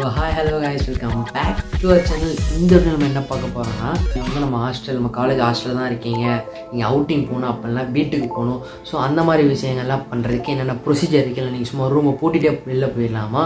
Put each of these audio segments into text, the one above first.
hi hello guys welcome back to our channel இந்த video நம்ம என்ன பார்க்க போகிறோம்னா நீங்கள் வந்து நம்ம ஹாஸ்டல் நம்ம காலேஜ் ஹாஸ்டலில் தான் இருக்கீங்க நீங்கள் அவுட்டிங் போகணும் அப்படிலாம் வீட்டுக்கு போகணும் ஸோ அந்த மாதிரி விஷயங்கள்லாம் பண்ணுறதுக்கு என்னென்ன ப்ரொசீஜர் இருக்குல்ல நீங்கள் சும்மா ரூமை பூட்டிகிட்டே வெளில போயிடலாமா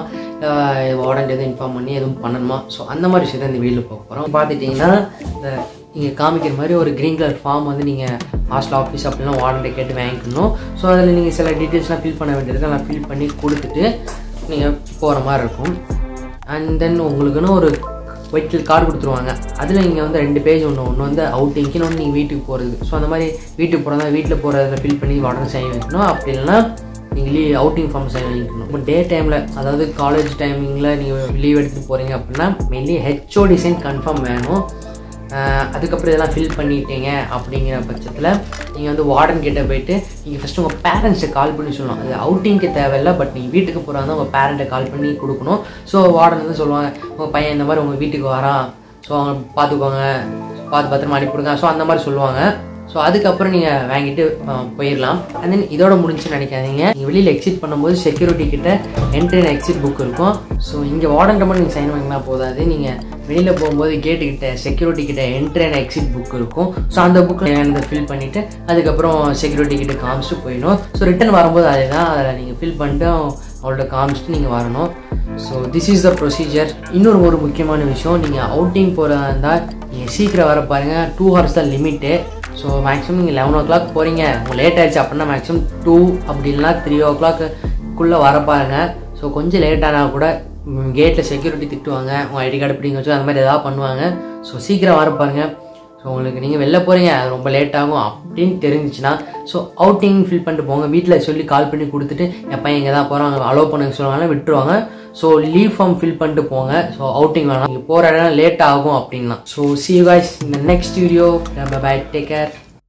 உடனே எதுவும் இன்ஃபார்ம் பண்ணி எதுவும் பண்ணணுமா ஸோ அந்த மாதிரி விஷயத்தை இந்த வீடியோவில் பார்க்க போகிறோம் பார்த்துட்டிங்கன்னா இந்த நீங்கள் காமிக்கிற மாதிரி ஒரு க்ரீன் கலர் ஃபார்ம் வந்து நீங்கள் ஹாஸ்டல் ஆஃபீஸ் அப்படிலாம் வார்டன்ட்டை கேட்டு வாங்கிக்கணும் ஸோ அதில் நீங்கள் சில டீட்டெயில்ஸ்லாம் ஃபில் பண்ண வேண்டியது அதெல்லாம் ஃபில் பண்ணி கொடுத்துட்டு நீங்கள் போகிற மாதிரி இருக்கும் அண்ட் தென் உங்களுக்குன்னு ஒரு ஒயிட் கார்டு கொடுத்துருவாங்க அதில் நீங்கள் வந்து ரெண்டு பேஜ் ஒன்று ஒன்று வந்து அவுட்டிங்க்கு இன்னொன்று நீங்கள் வீட்டுக்கு போகிறது ஸோ அந்த மாதிரி வீட்டுக்கு போகிறதா வீட்டில் போகிறதுல ஃபில் பண்ணி உடனே சைன் வைக்கணும் அப்படி இல்லைன்னா நீங்கள் லீவ் அவுட்டிங் ஃபார்ம் சைன் வாங்கிக்கணும் இப்போ டே டைமில் அதாவது காலேஜ் டைமிங்கில் நீங்கள் லீவ் எடுத்துகிட்டு போகிறீங்க அப்படின்னா மெயின்லி ஹெச்ஓ டிசைன் கன்ஃபார்ம் வேணும் ஆஹ் அதுக்கப்புறம் இதெல்லாம் ஃபில் பண்ணிட்டீங்க அப்படிங்கிற பட்சத்தில் நீங்கள் வந்து வார்டன் கிட்ட போயிட்டு நீங்கள் ஃபஸ்ட்டு உங்கள் பேரண்ட்ஸை கால் பண்ணி சொல்லணும் அது அவுட்டிங்க்கு தேவையில்லை பட் நீங்கள் வீட்டுக்கு போகிறாங்க உங்கள் பேரண்ட்டை கால் பண்ணி கொடுக்கணும் ஸோ வார்டன் வந்து சொல்லுவாங்க உங்கள் பையன் இந்த மாதிரி உங்கள் வீட்டுக்கு வரான் ஸோ அவங்க பார்த்துக்கோங்க பார்த்து பத்திரமா அனுப்பிவிடுங்க ஸோ அந்த மாதிரி சொல்லுவாங்க ஸோ அதுக்கப்புறம் நீங்கள் வாங்கிட்டு அஹ், போயிடலாம் அண்ட் தென் இதோட முடிஞ்சுன்னு நினைக்காதீங்க நீங்கள் வெளியில் எக்ஸிட் பண்ணும்போது செக்யூரிட்டி கிட்ட என்ட்ரி அண்ட் எக்ஸிட் புக் இருக்கும் ஸோ இங்கே வார்டன் மட்டும் நீங்கள் சைன் வாங்கினா போதாது நீங்கள் வெளியில் போகும்போது கேட்டு கிட்ட செக்யூரிட்டி கிட்ட என்ட்ரி அண்ட் எக்ஸிட் புக் இருக்கும் ஸோ அந்த புக்கில் ஃபில் பண்ணிவிட்டு அதுக்கப்புறம் செக்யூரிட்டி கிட்ட காமிச்சிட்டு போயிடணும் ஸோ ரிட்டன் வரும்போது அதே தான் அதில் நீங்கள் ஃபில் பண்ணிட்டு அவள்கிட்ட காமிச்சிட்டு நீங்கள் வரணும் so this is the procedure இன்னொரு ஒரு முக்கியமான விஷயம் நீங்கள் அவுட்டிங் போகிறதா இருந்தால் நீங்கள் சீக்கிரம் வர பாருங்கள் டூ ஹவர்ஸ் தான் லிமிட்டு ஸோ மேக்ஸிமம் நீங்கள் லெவன் ஓ கிளாக் போகிறீங்க உங்கள் லேட் ஆயிடுச்சு அப்படின்னா மேக்ஸிமம் டூ அப்படி இல்லைனா த்ரீ ஓ கிளாக்குள்ளே வர பாருங்க ஸோ கொஞ்சம் லேட் ஆனால் கூட கேட்டில் செக்யூரிட்டி திட்டுவாங்க உங்கள் ஐடி கார்டு பிடிங்க வச்சு அந்த மாதிரி ஏதாவது பண்ணுவாங்க ஸோ சீக்கிரம் வர பாருங்க ஸோ உங்களுக்கு நீங்கள் வெளில போகிறீங்க அது ரொம்ப லேட் ஆகும் அப்படின்னு தெரிஞ்சிச்சுன்னா ஸோ அவுட்டிங் ஃபில் பண்ணிட்டு போங்க வீட்டில் சொல்லி கால் பண்ணி கொடுத்துட்டு என் பையன் இங்கே தான் போகிறாங்க அலோவ் பண்ண சொல்லுவாங்க விட்டுருவாங்க ஸோ லீவ் ஃபார்ம் ஃபில் பண்ணிட்டு போங்க ஸோ அவுட்டிங் வேணாம் நீங்கள் போகிற இடம் லேட் ஆகும் அப்படின்னா so see you guys in the next video bye bye take care